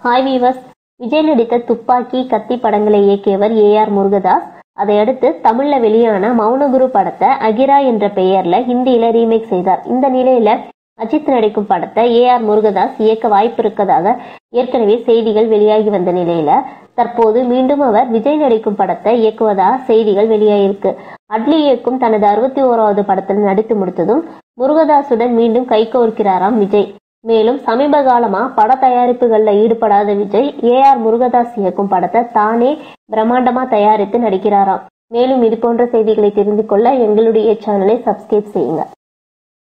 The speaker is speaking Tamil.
ஹாய் வீவர்ஸ் விஜய் நடித்த துப்பாக்கி கத்தி படங்களை இயக்கியவர் ஏ ஆர் முருகதாஸ் அதையடுத்து தமிழ்ல வெளியான மௌனகுரு படத்தை அகிரா என்ற பெயர்ல ஹிந்தியில ரீமேக் செய்தார் இந்த நிலையில அஜித் நடிக்கும் படத்தை ஏ ஆர் முருகதாஸ் இயக்க வாய்ப்பு இருக்கதாக ஏற்கனவே செய்திகள் வெளியாகி வந்த நிலையில தற்போது மீண்டும் அவர் விஜய் நடிக்கும் படத்தை இயக்குவதாக செய்திகள் வெளியாகிருக்கு அட்லி இயக்கும் தனது அறுபத்தி ஓராவது படத்தில் நடித்து முடித்ததும் முருகதாசுடன் மீண்டும் கைகோர்க்கிறாராம் விஜய் மேலும் சமீப காலமா பட தயாரிப்புகள்ல ஈடுபடாத விஜய் ஏ ஆர் முருகதாஸ் இயக்கும் படத்தை தானே பிரம்மாண்டமா தயாரித்து நடிக்கிறாராம் மேலும் இது போன்ற செய்திகளை தெரிந்து கொள்ள எங்களுடைய சேனலை சப்ஸ்கிரைப் செய்யுங்க